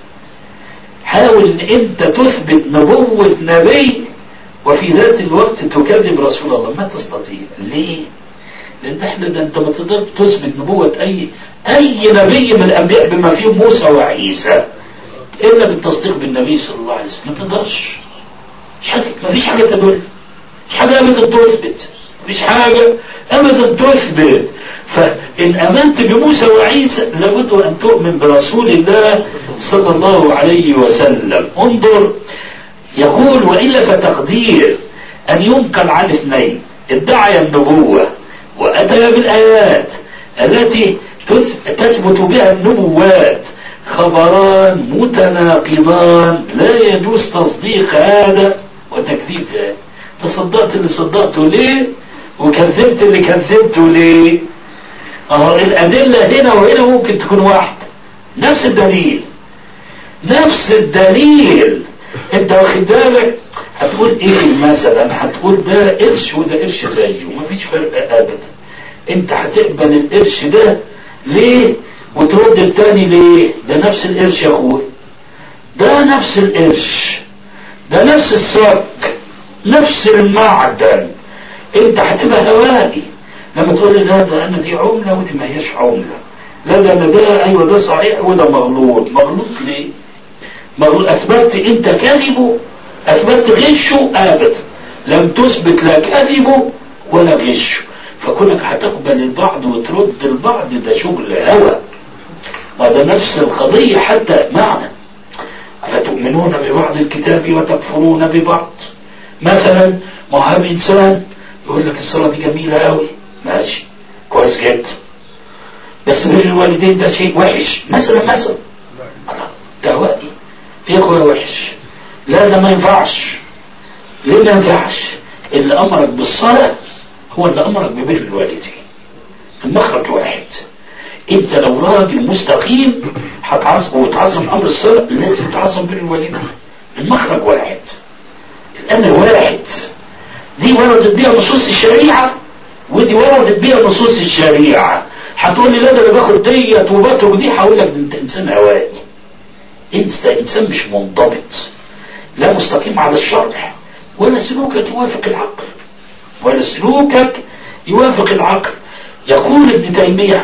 حاول ان انت تثبت نبوة نبي وفي ذات الوقت تكذب رسول الله ما تستطيع ليه لان احنا ده انت ما تقدر تثبت نبوة اي اي نبي من الانبياء بما فيهم موسى وعيسى الا بالتصديق بالنبي صلى الله عليه وسلم ما تقدرش مش حاجة ما فيش حاجة تدل مش حاجة ابدا تثبت مش حاجة ابدا تثبت فان امنت بموسى وعيسى لابد ان تؤمن برسول الله صلى الله عليه وسلم انظر يقول وإلا فتقدير أن ينقل عن اثنين ادعي النبوة وأتى بالآيات التي تثبت بها النبوات خبران متناقضان لا يجوز تصديق هذا وتكذيب هذا تصدقت اللي صدقته ليه وكذبت اللي كذبته ليه اهو الأدلة هنا وهنا ممكن تكون واحدة نفس الدليل نفس الدليل انت واخد بالك هتقول ايه مثلا هتقول ده قرش وده قرش زيه مفيش فرق ابدا انت هتقبل القرش ده ليه وترد التاني ليه ده نفس القرش يا اخوي ده نفس القرش ده نفس الصك نفس المعدن انت هتبقى هوائي لما تقول لي لا ده انا دي عملة ودي ما هيش عملة لا ده انا ده ايوه ده صحيح وده مغلوط مغلوط ليه مغلوط اثبتت انت كذبه اثبتت غشه ابدا لم تثبت لا كذبه ولا غشه فكونك هتقبل البعض وترد البعض ده شغل هوى وده نفس القضية حتى معنى فتؤمنون ببعض الكتاب وتكفرون ببعض مثلا ما هم انسان يقول لك الصلاة دي جميلة قوي ماشي كويس جدا بس بر الوالدين ده شيء وحش مثلا مثلا ده وقي ايه يا اخويا وحش لا ده ما ينفعش ليه ما ينفعش اللي امرك بالصلاة هو اللي امرك ببر الوالدين المخرج واحد انت لو راجل مستقيم هتعظم وتعظم امر الصلاة لازم تعظم بر الوالدين المخرج واحد الامر واحد دي وردت بيها نصوص الشريعة ودي وردت بيها نصوص الشريعة هتقول لي لا ده انا باخد ديت وبترك دي هقول لك انت انسان هوائي انت انسان مش منضبط لا مستقيم على الشرع ولا سلوكك يوافق العقل ولا سلوكك يوافق العقل يقول ابن تيمية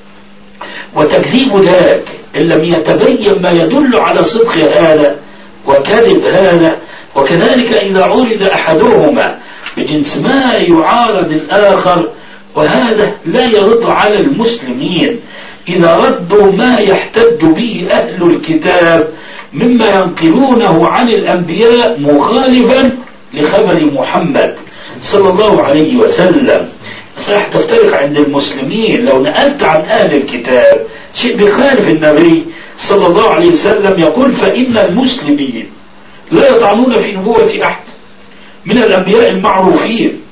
وتكذيب ذاك إن لم يتبين ما يدل على صدق هذا وكذب هذا وكذلك إذا عرض أحدهما بجنس ما يعارض الآخر وهذا لا يرد على المسلمين إذا ردوا ما يحتج به أهل الكتاب مما ينقلونه عن الأنبياء مخالفا لخبر محمد صلى الله عليه وسلم صح تفترق عند المسلمين لو نقلت عن أهل الكتاب شيء بيخالف النبي صلى الله عليه وسلم يقول فإن المسلمين لا يطعنون في نبوة أحد من الأنبياء المعروفين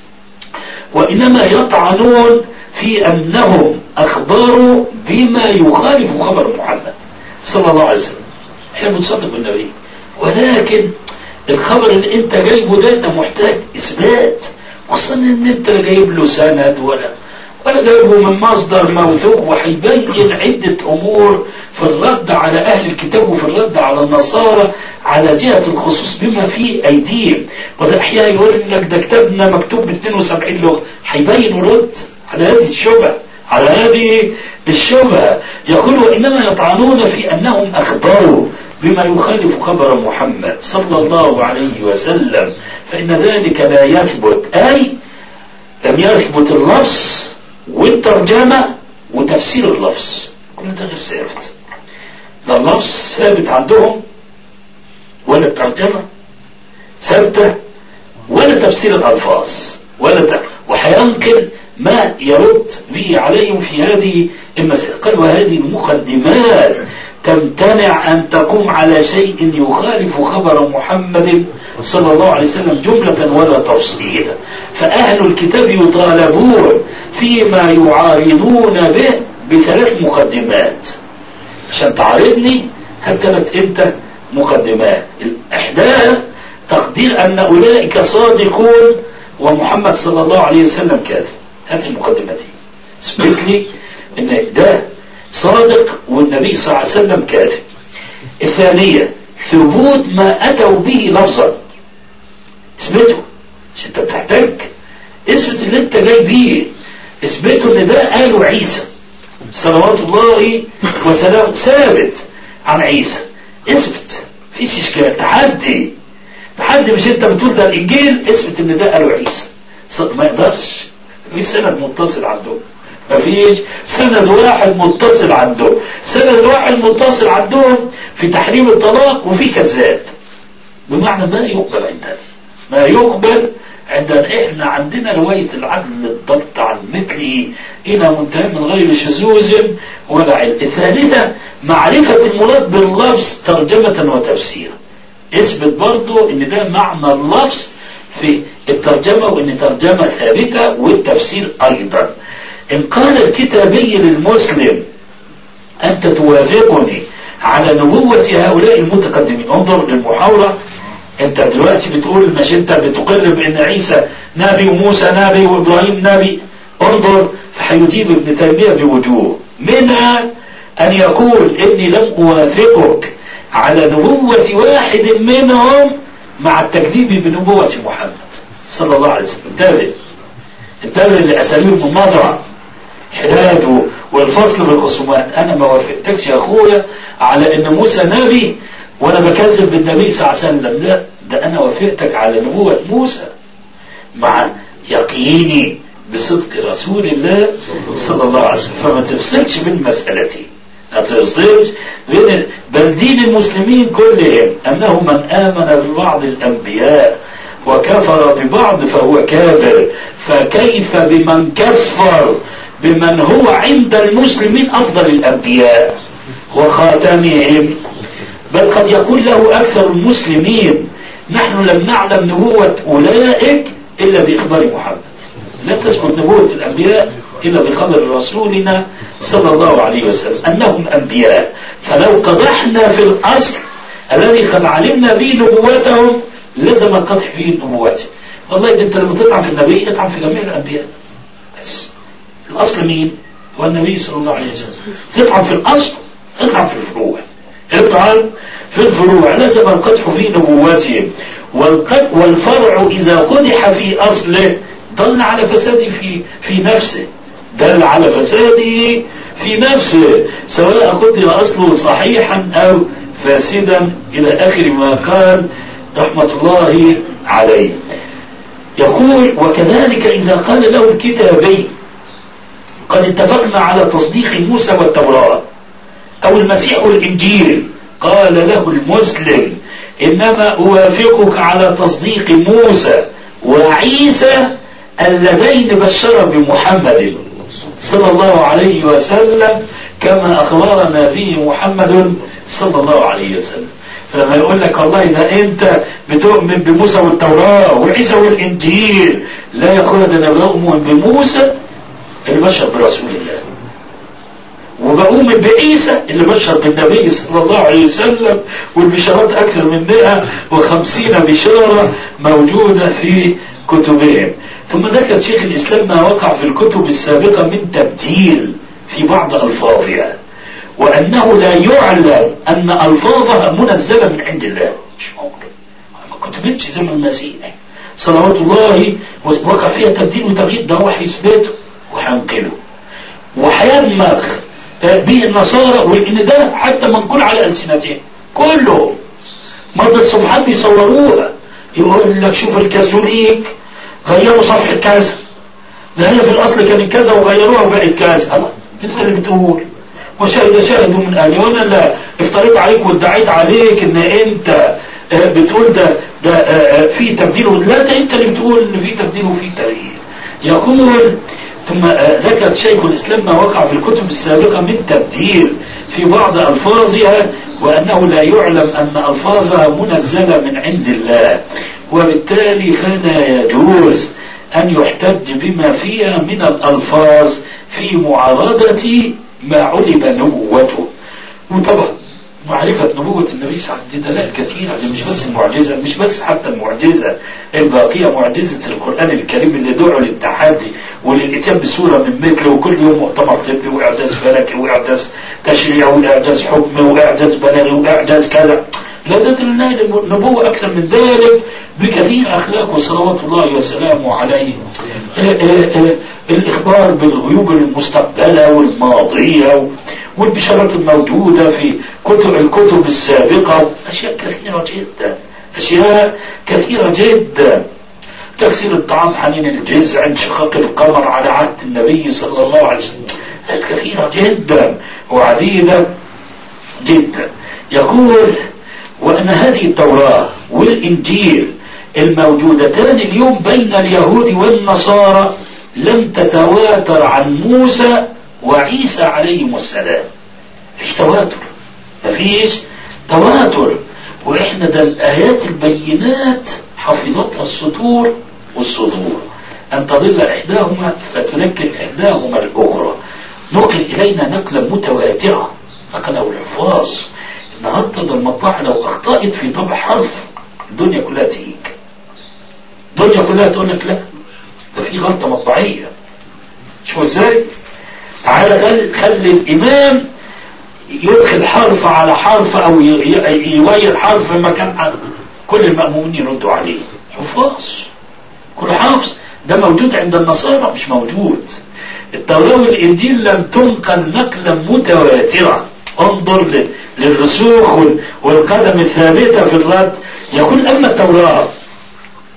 وإنما يطعنون في أنهم أخبروا بما يخالف خبر محمد صلى الله عليه وسلم احنا بنصدق بالنبي ولكن الخبر اللي انت جايبه ده انت محتاج اثبات خصوصا ان انت جايب له سند ولا ولا جايبه من مصدر موثوق وهيبين عدة امور في الرد على اهل الكتاب وفي الرد على النصارى على جهة الخصوص بما في ايديهم وده احيانا يقول لك ده كتابنا مكتوب ب 72 لغة هيبين ورد على هذه الشبهة على هذه الشبهة يقول وإنما يطعنون في أنهم أخبروا بما يخالف خبر محمد صلى الله عليه وسلم فإن ذلك لا يثبت أي لم يثبت اللفظ والترجمة وتفسير اللفظ كل ده غير ثابت لا اللفظ ثابت عندهم ولا الترجمة ثابتة ولا تفسير الألفاظ ولا ت... وهينقل ما يرد به عليهم في هذه المسألة قال وهذه المقدمات تمتنع أن تقوم على شيء يخالف خبر محمد صلى الله عليه وسلم جملة ولا تفصيلا فأهل الكتاب يطالبون فيما يعارضون به بثلاث مقدمات عشان تعارضني هكذا انت مقدمات إحداها تقدير أن أولئك صادقون ومحمد صلى الله عليه وسلم كاذب هذه المقدمتين اثبت لي ان ده صادق والنبي صلى الله عليه وسلم كاذب الثانية ثبوت ما أتوا به لفظا اثبته مش انت بتحتاج اثبت اللي انت جاي بيه اثبته ان ده قاله عيسى صلوات الله وسلامه ثابت عن عيسى اثبت فيش اشكال تحدي تحدي مش انت بتقول ده الانجيل اثبت ان ده قاله عيسى ما يقدرش في سند متصل عندهم مفيش سند واحد متصل عندهم سند واحد متصل عندهم في تحريم الطلاق وفي كذاب بمعنى ما يقبل عندنا ما يقبل عندنا احنا عندنا رواية العدل الضبط عن مثله الى منتهى من غير شذوذ ولا علم الثالثة معرفة المراد باللفظ ترجمة وتفسيرا اثبت برضو ان ده معنى اللفظ في الترجمة وان ترجمة ثابتة والتفسير ايضا ان قال الكتابي للمسلم انت توافقني على نبوة هؤلاء المتقدمين انظر للمحاورة انت دلوقتي بتقول مش انت بتقر بان عيسى نبي وموسى نبي وابراهيم نبي انظر فحيجيب ابن تيمية بوجوه منها ان يقول اني لم اوافقك على نبوة واحد منهم مع التكذيب بنبوة محمد صلى الله عليه وسلم انتبه انتبه لأساليب المضرع حداده والفصل بالخصومات انا ما وافقتكش يا اخويا على ان موسى نبي وانا بكذب بالنبي صلى الله عليه وسلم لا ده انا وافقتك على نبوة موسى مع يقيني بصدق رسول الله صلى الله عليه وسلم فما تفصلش بين مسألتين ما تفصلش بين بل دين المسلمين كلهم أنه من آمن ببعض الأنبياء وكفر ببعض فهو كافر فكيف بمن كفر بمن هو عند المسلمين أفضل الأنبياء وخاتمهم بل قد يكون له أكثر المسلمين نحن لم نعلم نبوة أولئك إلا بإخبار محمد لا تثبت نبوة الأنبياء إلا بخبر رسولنا صلى الله عليه وسلم أنهم أنبياء فلو قدحنا في الأصل الذي قد علمنا به نبوتهم لزم القدح فيه نبوته والله ده انت لما تطعن في النبي اطعن في جميع الأنبياء بس الأصل مين هو النبي صلى الله عليه وسلم تطعن في الأصل اطعن في الفروع اطعن في الفروع لزم القدح في نبواتهم والفرع إذا قدح في أصله دل على فساده في في نفسه دل على فساده في نفسه سواء قدر أصله صحيحا أو فاسدا إلى آخر ما قال رحمة الله عليه يقول وكذلك إذا قال له الكتابي قد اتفقنا على تصديق موسى والتوراة أو المسيح والإنجيل قال له المسلم إنما أوافقك على تصديق موسى وعيسى اللذين بشر بمحمد صلى الله عليه وسلم كما أخبرنا به محمد صلى الله عليه وسلم فلما يقول لك والله ده انت بتؤمن بموسى والتوراة وعيسى والانجيل لا يقول ده انا بؤمن بموسى اللي بشر برسول الله وبؤمن بعيسى اللي بشر بالنبي صلى الله عليه وسلم والبشارات اكثر من 150 بشارة موجودة في كتبهم ثم ذكر شيخ الاسلام ما وقع في الكتب السابقة من تبديل في بعض الفاظها وأنه لا يعلم أن ألفاظها منزلة من عند الله مش ممكن ما كتبتش زمن المسيح صلوات الله وقع فيها تبديل وتغيير ده هو هيثبته وهينقله وهيدمغ به النصارى وإن ده حتى منقول على ألسنتهم كلهم مرضى صفحات بيصوروها يقول لك شوف الكاثوليك غيروا صفحة كذا ده هي في الأصل كانت كذا وغيروها وبقت كذا انت اللي بتقول وشهد شاهد من اهلي وانا لا افتريت عليك وادعيت عليك ان انت بتقول ده ده في تبديل لا ده انت اللي بتقول ان في تبديل وفي تغيير يقول ثم ذكر شيخ الاسلام ما وقع في الكتب السابقه من تبديل في بعض الفاظها وانه لا يعلم ان الفاظها منزله من عند الله وبالتالي فلا يجوز ان يحتج بما فيها من الالفاظ في معارضه ما علم نبوته وطبعا معرفة نبوة النبي صلى الله عليه وسلم دي دلائل كثيرة دي مش بس المعجزة مش بس حتى المعجزة الباقية معجزة القرآن الكريم اللي دعوا للتحدي وللإتيان بسورة من مثله وكل يوم مؤتمر طبي وإعجاز فلكي وإعجاز تشريع وإعجاز حكمي وإعجاز بلاغي وإعجاز كذا لا ده دلنا النبوة أكثر من ذلك بكثير أخلاق صلوات الله وسلامه عليه الإخبار بالغيوب المستقبلة والماضية والبشارات الموجودة في كتب الكتب السابقة أشياء كثيرة جدا أشياء كثيرة جدا تكسير الطعام حنين الجزع انشقاق القمر على عهد النبي صلى الله عليه وسلم كثيرة جدا وعديدة جدا يقول وأن هذه التوراة والإنجيل الموجودتان اليوم بين اليهود والنصارى لم تتواتر عن موسى وعيسى عليهم السلام فيش تواتر مفيش تواتر واحنا ده الايات البينات حفظتها السطور والصدور ان تضل احداهما فتنكر احداهما الاخرى نقل الينا نقلا متواترة نقله الحفاظ النهارده ده المطبعة لو اخطأت في طبع حرف الدنيا كلها تيجي الدنيا كلها تقول لك لا ده في غلطة مطبعية شوف ازاي تعالى خل خلي الامام يدخل حرف على حرف او يغير حرف مكان حرف كل المأمومين يردوا عليه حفاظ كل حافظ ده موجود عند النصارى مش موجود التوراة والإنجيل لم تنقل نقلا متواترة انظر للرسوخ والقدم الثابتة في الرد يقول أما التوراة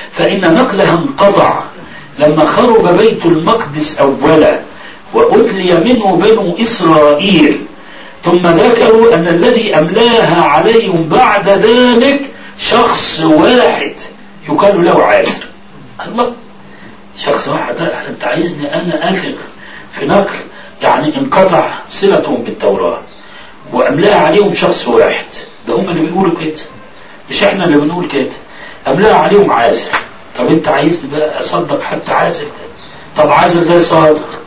فإن نقلها انقطع لما خرب بيت المقدس أولا وأتلي منه بنو إسرائيل ثم ذكروا أن الذي أملاها عليهم بعد ذلك شخص واحد يقال له عازر الله شخص واحد أنت عايزني أنا أثق في نقل يعني انقطع صلتهم بالتوراة وأملاها عليهم شخص واحد ده هم اللي بيقولوا كده مش احنا اللي بنقول كده أملاها عليهم عازر طب انت عايزني بقى أصدق حتى عازر ده طب عازر ده صادق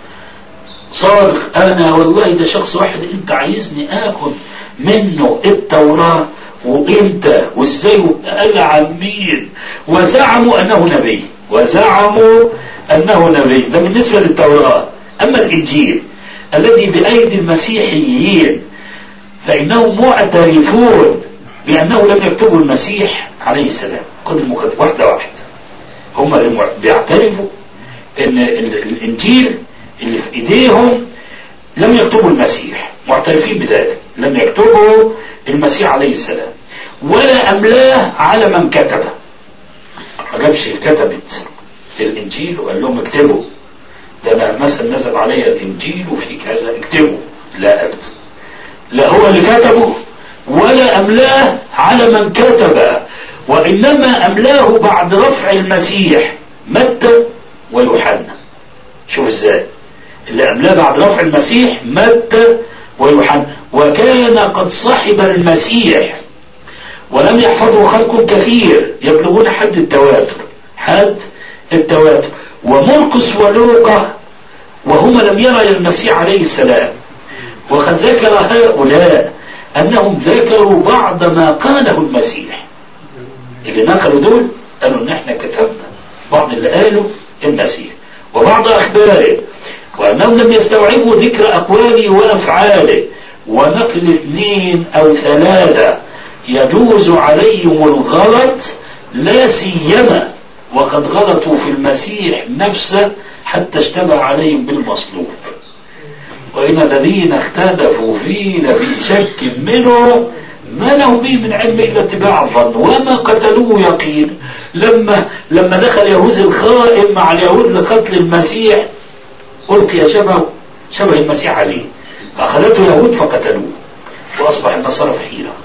صادق انا والله ده شخص واحد انت عايزني اخد منه التوراة وامتى وازاي وقال عن مين وزعموا انه نبي وزعموا انه نبي ده بالنسبة للتوراة اما الانجيل الذي بايدي المسيحيين فانهم معترفون بانه لم يكتبوا المسيح عليه السلام خد المقدمة واحدة واحدة هم اللي بيعترفوا ان الانجيل اللي في ايديهم لم يكتبوا المسيح معترفين بذلك لم يكتبوا المسيح عليه السلام ولا املاه على من كتبه ما جابش كتبت الانجيل وقال لهم اكتبوا ده انا مثلا نزل علي الانجيل وفي كذا اكتبوا لا ابدا لا هو اللي كتبه ولا املاه على من كتب وانما املاه بعد رفع المسيح متى ويوحنا شوف ازاي اللي أملاه بعد رفع المسيح متى ويوحنا وكان قد صحب المسيح ولم يحفظه خلق كثير يبلغون حد التواتر حد التواتر ومرقس ولوقا وهما لم يرى المسيح عليه السلام وقد ذكر هؤلاء أنهم ذكروا بعض ما قاله المسيح اللي نقلوا دول قالوا ان احنا كتبنا بعض اللي قالوا المسيح وبعض أخباره وأنهم لم يستوعبوا ذكر أقواله وأفعاله ونقل اثنين أو ثلاثة يجوز عليهم الغلط لا سيما وقد غلطوا في المسيح نفسه حتى اشتبه عليهم بالمصلوب وإن الذين اختلفوا فيه لفي شك منه ما لهم به من علم إلا اتباع الظن وما قتلوه يقين لما لما دخل يهوذ الخائن مع اليهود لقتل المسيح ألقي شبه شبه المسيح عليه فأخذته يهود فقتلوه وأصبح النصارى في حيرة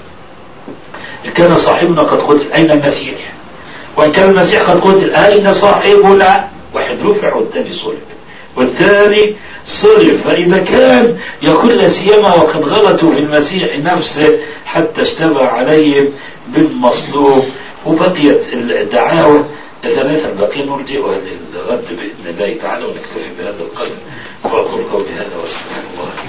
إن كان صاحبنا قد قتل أين المسيح وإن كان المسيح قد قتل أين صاحبنا واحد رفع والثاني صلب والثاني صلب فإذا كان يقول لا سيما وقد غلطوا في المسيح نفسه حتى اشتبه عليهم بالمصلوب وبقيت الدعاوى الثلاثة الباقيين نرجئها للغد بإذن الله تعالى ونكتفي بهذا القدر وأقول قولي هذا واستغفر الله